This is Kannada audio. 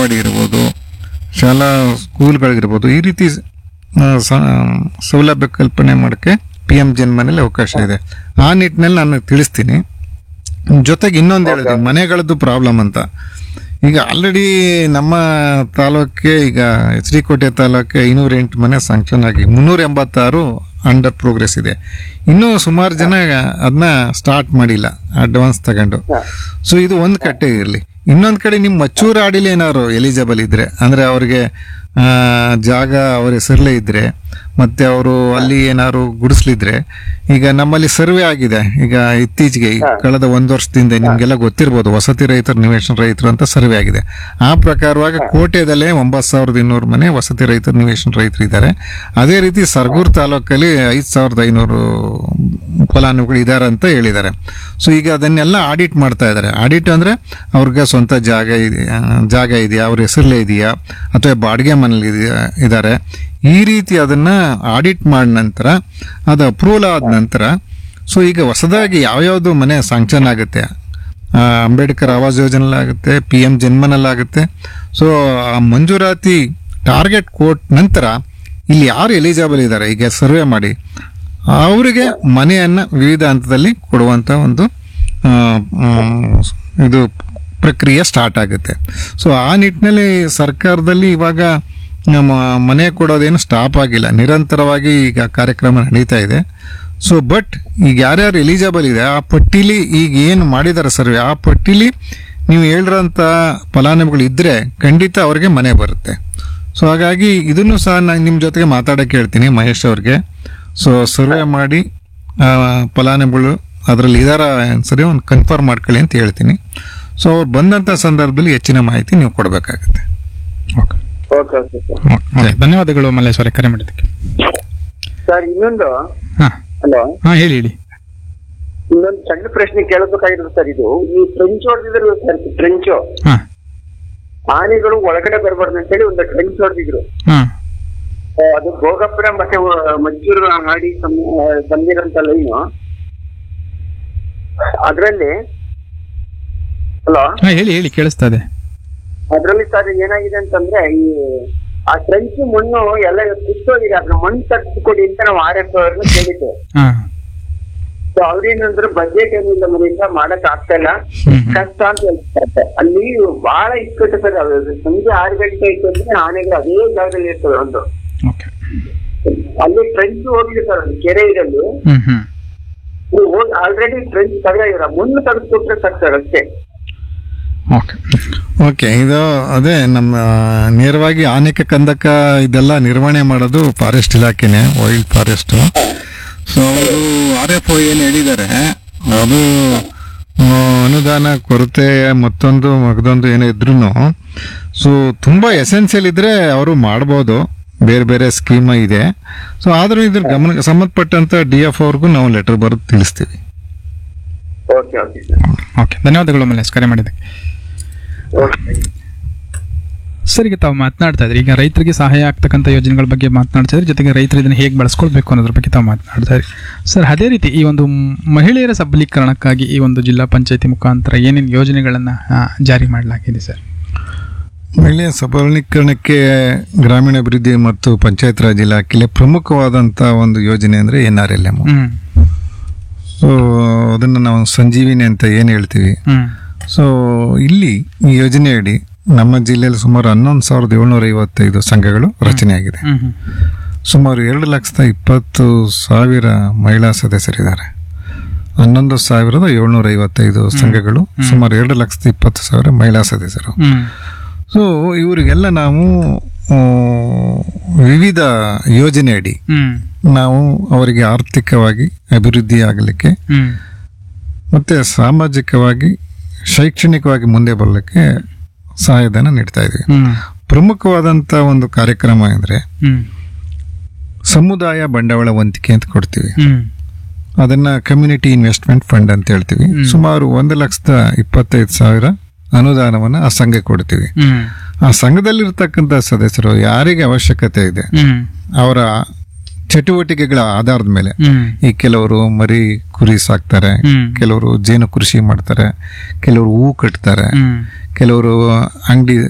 ಅಂಗನವಾಡಿ ಇರ್ಬೋದು ಶಾಲಾ ಸ್ಕೂಲ್ಗಳಿರ್ಬೋದು ಈ ರೀತಿ ಆ, ಸ- ಸೌಲಭ್ಯ ಕಲ್ಪನೆ ಮಾಡೋಕ್ಕೆ ಪಿ ಎಂ ಜನ್ಮನಲ್ಲಿ ಅವಕಾಶ ಇದೆ ಆ ನಿಟ್ಟಿನಲ್ಲಿ ನಾನು ತಿಳಿಸ್ತೀನಿ ಜೊತೆಗೆ ಇನ್ನೊಂದು ಹೇಳಿದೆ ಮನೆಗಳದ್ದು ಪ್ರಾಬ್ಲಮ್ ಅಂತ ಈಗ ಆಲ್ರೆಡಿ ನಮ್ಮ ತಾಲೂಕಿಗೆ ಈಗ ಎಚ್ ಡಿ ಕೋಟೆ ತಾಲೂಕಿಗೆ ಐನೂರ ಎಂಟು ಮನೆ ಸ್ಯಾಂಕ್ಷನ್ ಆಗಿ ಮುನ್ನೂರ ಎಂಬತ್ತಾರು ಅಂಡರ್ ಪ್ರೋಗ್ರೆಸ್ ಇದೆ ಇನ್ನೂ ಸುಮಾರು ಜನ ಅದನ್ನ ಸ್ಟಾರ್ಟ್ ಮಾಡಿಲ್ಲ ಅಡ್ವಾನ್ಸ್ ತಗೊಂಡು ಸೊ ಇದು ಒಂದು ಕಟ್ಟೆ ಇರಲಿ ಇನ್ನೊಂದು ಕಡೆ ನಿಮ್ಮ ಮಚ್ಚೂರ ಆಡಿಲಿ ಏನಾದ್ರು ಎಲಿಜಿಬಲ್ ಇದ್ರೆ ಅಂದ್ರೆ ಅವ್ರಿಗೆ ಆ, ಜಾಗ ಅವ್ರ ಹೆಸರಲ್ಲೇ ಇದ್ರೆ ಮತ್ತೆ ಅವರು ಅಲ್ಲಿ ಏನಾದ್ರು ಗುಡಿಸ್ಲಿದ್ರೆ ಈಗ ನಮ್ಮಲ್ಲಿ ಸರ್ವೆ ಆಗಿದೆ ಈಗ ಇತ್ತೀಚೆಗೆ ಈ ಕಳೆದ ಒಂದು ವರ್ಷದಿಂದ ನಿಮ್ಗೆಲ್ಲ ಗೊತ್ತಿರ್ಬೋದು ವಸತಿ ರೈತರು ನಿವೇಶನ ರೈತರು ಅಂತ ಸರ್ವೆ ಆಗಿದೆ ಆ ಪ್ರಕಾರವಾಗಿ ಕೋಟೆದಲ್ಲೇ ಒಂಬತ್ತು ಸಾವಿರದ ಇನ್ನೂರು ಮನೆ ವಸತಿ ರೈತರು ನಿವೇಶನ ರೈತರು ಇದ್ದಾರೆ ಅದೇ ರೀತಿ ಸರ್ಗೂರ್ ತಾಲೂಕಲ್ಲಿ ಐದು ಸಾವಿರದ ಐನೂರು ಫಲಾನುಭವಿಗಳು ಇದ್ದಾರೆ ಅಂತ ಹೇಳಿದ್ದಾರೆ ಸೊ ಈಗ ಅದನ್ನೆಲ್ಲ ಆಡಿಟ್ ಮಾಡ್ತಾ ಇದ್ದಾರೆ ಆಡಿಟ್ ಅಂದ್ರೆ ಅವ್ರಿಗೆ ಸ್ವಂತ ಜಾಗ ಇದೆಯಾ ಜಾಗ ಇದೆಯಾ ಅವ್ರ ಹೆಸರಲ್ಲೇ ಇದೆಯಾ ಅಥವಾ ಬಾಡಿಗೆ ಮನೇಲಿ ಇದೆಯಾ ಇದ್ದಾರೆ ಈ ರೀತಿ ಅದನ್ನ ಆಡಿಟ್ ಮಾಡಿದ ನಂತರ ಅದು ಅಪ್ರೂವಲ್ ಆದ ನಂತರ ಸೊ ಈಗ ಹೊಸದಾಗಿ ಯಾವ್ಯಾವ್ದು ಮನೆ ಸ್ಯಾಂಕ್ಷನ್ ಆಗುತ್ತೆ ಆ, ಅಂಬೇಡ್ಕರ್ ಆವಾಸ್ ಯೋಜನೆಲಾಗುತ್ತೆ ಪಿ ಎಂ ಜನ್ಮನಲ್ಲಾಗುತ್ತೆ ಸೊ ಆ ಮಂಜೂರಾತಿ ಟಾರ್ಗೆಟ್ ಕೋಟ್ ನಂತರ ಇಲ್ಲಿ ಯಾರು ಎಲಿಜಿಬಲ್ ಇದ್ದಾರೆ ಈಗ ಸರ್ವೆ ಮಾಡಿ ಅವರಿಗೆ ಮನೆಯನ್ನ ವಿವಿಧ ಹಂತದಲ್ಲಿ ಕೊಡುವಂತ ಒಂದು ಆ, ಮ್, ಇದು ಪ್ರಕ್ರಿಯೆ ಸ್ಟಾರ್ಟ್ ಆಗುತ್ತೆ ಸೊ ಆ ನಿಟ್ಟಿನಲ್ಲಿ ಸರ್ಕಾರದಲ್ಲಿ ಇವಾಗ ನಮ್ಮ ಮನೆ ಕೊಡೋದೇನು ಸ್ಟಾಪ್ ಆಗಿಲ್ಲ ನಿರಂತರವಾಗಿ ಈಗ ಕಾರ್ಯಕ್ರಮ ನಡೀತಾ ಇದೆ ಸೊ ಬಟ್ ಈಗ ಯಾರ್ಯಾರು ಎಲಿಜಿಬಲ್ ಇದೆ ಆ ಪಟ್ಟಿಲಿ ಈಗ ಏನು ಮಾಡಿದ್ದಾರೆ ಸರ್ವೆ ಆ ಪಟ್ಟಿಲಿ ನೀವು ಹೇಳಿರೋಂಥ ಫಲಾನುಭವಿಗಳು ಇದ್ರೆ ಖಂಡಿತ ಅವ್ರಿಗೆ ಮನೆ ಬರುತ್ತೆ ಸೊ ಹಾಗಾಗಿ ಇದನ್ನು ಸಹ ನಾನು ನಿಮ್ಮ ಜೊತೆಗೆ ಮಾತಾಡಕ್ಕೆ ಹೇಳ್ತೀನಿ ಮಹೇಶ್ ಅವ್ರಿಗೆ ಸೊ ಸರ್ವೆ ಮಾಡಿ ಆ, ಫಲಾನುಭವಿಗಳು ಅದರಲ್ಲಿ ಇದಾರ ಸರಿ ಒಂದು ಕನ್ಫರ್ಮ್ ಮಾಡ್ಕೊಳ್ಳಿ ಅಂತ ಹೇಳ್ತೀನಿ ಸೊ ಅವ್ರು ಬಂದಂಥ ಸಂದರ್ಭದಲ್ಲಿ ಹೆಚ್ಚಿನ ಮಾಹಿತಿ ನೀವು ಕೊಡಬೇಕಾಗುತ್ತೆ okay okay okay sir okay ಧನ್ಯವಾದಗಳು ಮಲ್ಲೇಶ್ವರ ಕರೆ ಮಾಡಿದ್ದಕ್ಕೆ ಸರ್ ಇನ್ನೊಂದು ಹಾ ಹಲೋ ಹಾ ಹೇಳಿ ಹೇಳಿ ಇನ್ನೊಂದು ಸಣ್ಣ ಪ್ರಶ್ನೆ ಕೇಳಬೇಕಾಗಿರೋದು ಸರ್ ಇದು ಈ ಟ್ರೆಂಚ್ ಹೊಡೆದಿದ್ರು ಸರ್ ಟ್ರೆಂಚ್ ಹಾ ಆನೆಗಳು ಒಳಗಡೆ ಬರಬಾರ್ದು ಅಂತೇಳಿ ಒಂದು ಟ್ರೆಂಚ್ ಹೊಡೆದಿದ್ರು ಹಾ ಅದು ಭೋಗಪುರ ಮತ್ತೆ ವ- ಮದ್ದೂರು ಹಾಡಿ ಸಂ- ಬಂದಿರೋಂತ ಲೈನು ಅದ್ರಲ್ಲಿ ಹಲೋ ಹಾ ಹೇಳಿ ಹೇಳಿ ಕೇಳಿಸ್ತಾ ಇದೆ ಅದ್ರಲ್ಲಿ ಸರ್ ಏನಾಗಿದೆ ಅಂತಂದ್ರೆ ಈ ಆ ಟ್ರೆಂಚ್ ಮಣ್ಣು ಎಲ್ಲ ಕಿತ್ತೋಗಿದೆ ಅದ್ರ ಮಣ್ಣು ತಗ್ಸ್ಕೊಡಿ ಅಂತ ನಾವು ಆರ್ ಎಫ್ ಅವ್ರನ್ನ ಕೇಳಿದ್ದೆ ಹಾ ಸೊ ಅವ್ರೇನಂದ್ರೆ ಬಜೆಟ್ ಏನಿಲ್ಲ ಮನೆಯಿಂದ ಮಾಡಕ್ ಆಗ್ತಾ ಇಲ್ಲ ಹ್ಮ್. ಕಷ್ಟ ಅಂತ ಹೇಳ್ತಾರೆ ಅಲ್ಲಿ ಬಹಳ ಇಕ್ಕಟ್ಟು ಸರ್ ಅದು ಸಂಜೆ ಆರು ಗಂಟೆ ಆಯ್ತು ಅಂದ್ರೆ ಆನೆಗಳು ಅದೇ ಜಾಗದಲ್ಲಿ ಇರ್ತವೆ ಒಂದು ಓಕೆ ಅಲ್ಲಿ ಟ್ರೆಂಚ್ ಹೋಗಿದೆ ಸರ್ ಅದು ಕೆರೆ ಇರಲ್ಲಿ ಹ್ಮ್ ಹ್ಮ್ ಆಲ್ರೆಡಿ ಟ್ರೆಂಚ್ ತೆಗೆದಿರ ಮುನ್ನು ತೆಗೆದ್ಕೊಟ್ರೆ ಸಾಕು ಸರ್ ಅಷ್ಟೇ ಓಕೆ ಓಕೆ ಇದು ಅದೇ ನಮ್ಮ ನೇರವಾಗಿ ಆನೆಕ ಕಂದಕ ಇದೆಲ್ಲ ನಿರ್ವಹಣೆ ಮಾಡೋದು ಫಾರೆಸ್ಟ್ ಇಲಾಖೆನೆ ವೈಲ್ಡ್ ಫಾರೆಸ್ಟ್ ಸೊ ಅವರು ಆರ್ ಎಫ್ ಏನು ಹೇಳಿದ್ದಾರೆ ಅದು ಆ, ಅನುದಾನ ಕೊರತೆ ಮತ್ತೊಂದು ಮಗದೊಂದು ಏನೋ ಇದ್ರೂ ಸೊ ತುಂಬಾ ಎಸೆನ್ಷಿಯಲ್ ಇದ್ರೆ ಅವರು ಮಾಡ್ಬೋದು ಬೇರೆ ಬೇರೆ ಸ್ಕೀಮ್ ಇದೆ ಸೊ ಆದ್ರೂ ಇದ್ರ ಗಮನ ಸಂಬಂಧಪಟ್ಟಂತ ಡಿ ಎಫ್ ಅವ್ರಿಗೂ ನಾವು ಲೆಟರ್ ಬರೆದು ತಿಳಿಸ್ತೀವಿ ಓಕೆ ಓಕೆ ಸರ್ ಓಕೆ ಧನ್ಯವಾದಗಳು ಮಲ್ಲೇಶ್ ಕರೆ ಮಾಡಿದ್ದಕ್ಕೆ ಓಕೆ ಸರ್ ಈಗ ತಾವು ಮಾತನಾಡ್ತಾ ಇದ್ರಿ ಈಗ ರೈತರಿಗೆ ಸಹಾಯ ಆಗ್ತಕ್ಕಂಥ ಯೋಜನೆಗಳ ಬಗ್ಗೆ ಮಾತನಾಡ್ತಾ ಇದ್ರಿ ಜೊತೆಗೆ ರೈತರು ಇದನ್ನು ಹೇಗೆ ಬಳಸ್ಕೊಳ್ಬೇಕು ಅನ್ನೋದ್ರ ಬಗ್ಗೆ ತಾವು ಮಾತನಾಡ್ತಾ ಇದ್ರಿ ಸರ್ ಅದೇ ರೀತಿ ಈ ಒಂದು ಮ್- ಮಹಿಳೆಯರ ಸಬಲೀಕರಣಕ್ಕಾಗಿ ಈ ಒಂದು ಜಿಲ್ಲಾ ಪಂಚಾಯತಿ ಮುಖಾಂತರ ಏನೇನು ಯೋಜನೆಗಳನ್ನು ಜಾರಿ ಮಾಡಲಾಗಿದೆ ಸರ್ ಮಹಿಳೆಯ ಸಬಲೀಕರಣಕ್ಕೆ ಗ್ರಾಮೀಣಾಭಿವೃದ್ಧಿ ಮತ್ತು ಪಂಚಾಯತ್ ರಾಜ್ ಇಲಾಖೆಯಲ್ಲಿ ಪ್ರಮುಖವಾದಂಥ ಒಂದು ಯೋಜನೆ ಅಂದರೆ ಎನ್ ಆರ್ ಎಲ್ ಎಮ್ ಹ್ಮ್ ಸೊ ಅದನ್ನು ನಾವು ಸಂಜೀವಿನಿ ಅಂತ ಏನು ಹೇಳ್ತೀವಿ ಹ್ಮ್ ಸೊ ಇಲ್ಲಿ ಈ ಯೋಜನೆಯಡಿ ನಮ್ಮ ಜಿಲ್ಲೆಯಲ್ಲಿ ಸುಮಾರು ಹನ್ನೊಂದು ಸಾವಿರದ ಏಳ್ನೂರ ಐವತ್ತೈದು ಸಂಘಗಳು ರಚನೆಯಾಗಿದೆ ಹ್ಮ್ ಹ್ಮ್ ಸುಮಾರು ಎರಡು ಲಕ್ಷದ ಇಪ್ಪತ್ತು ಸಾವಿರ ಮಹಿಳಾ ಸದಸ್ಯರಿದ್ದಾರೆ ಹನ್ನೊಂದು ಸಾವಿರದ ಏಳ್ನೂರ ಐವತ್ತೈದು ಸಂಘಗಳು ಸುಮಾರು ಎರಡು ಲಕ್ಷದ ಇಪ್ಪತ್ತು ಸಾವಿರ ಮಹಿಳಾ ಸದಸ್ಯರು ಹ್ಮ್ ಸೊ ಇವರಿಗೆಲ್ಲ ನಾವು ಆ, ವಿವಿಧ ಯೋಜನೆಯಡಿ ಹ್ಮ್ ನಾವು ಅವರಿಗೆ ಆರ್ಥಿಕವಾಗಿ ಅಭಿವೃದ್ಧಿ ಆಗಲಿಕ್ಕೆ ಹ್ಮ್ ಮತ್ತೆ ಸಾಮಾಜಿಕವಾಗಿ ಶೈಕ್ಷಣಿಕವಾಗಿ ಮುಂದೆ ಬರಲಿಕ್ಕೆ ಸಹಾಯಧನ ನೀಡ್ತಾ ಇದ್ದೀವಿ ಹ್ಮ್ ಪ್ರಮುಖವಾದಂಥ ಒಂದು ಕಾರ್ಯಕ್ರಮ ಅಂದರೆ ಹ್ಮ್ ಸಮುದಾಯ ಬಂಡವಾಳ ವಂತಿಕೆ ಅಂತ ಕೊಡ್ತೀವಿ ಹ್ಮ್ ಅದನ್ನ ಕಮ್ಯುನಿಟಿ ಇನ್ವೆಸ್ಟ್ಮೆಂಟ್ ಫಂಡ್ ಅಂತ ಹೇಳ್ತೀವಿ ಸುಮಾರು ಒಂದು ಲಕ್ಷದ ಇಪ್ಪತ್ತೈದು ಸಾವಿರ ಅನುದಾನವನ್ನು ಆ ಸಂಘಕ್ಕೆ ಕೊಡ್ತೀವಿ ಹ್ಮ್ ಆ ಸಂಘದಲ್ಲಿರ್ತಕ್ಕಂಥ ಸದಸ್ಯರು ಯಾರಿಗೆ ಅವಶ್ಯಕತೆ ಇದೆ ಹ್ಮ್ ಅವರ ಚಟುವಟಿಕೆಗಳ ಆಧಾರದ ಮೇಲೆ ಹ್ಮ್ ಈ ಕೆಲವರು ಮರಿ ಕುರಿ ಸಾಕ್ತಾರೆ ಹ್ಮ್. ಕೆಲವರು ಜೇನು ಕೃಷಿ ಮಾಡ್ತಾರೆ ಕೆಲವರು ಹೂ ಕಟ್ತಾರೆ ಹ್ಮ್ ಕೆಲವರು ಅಂಗಡಿ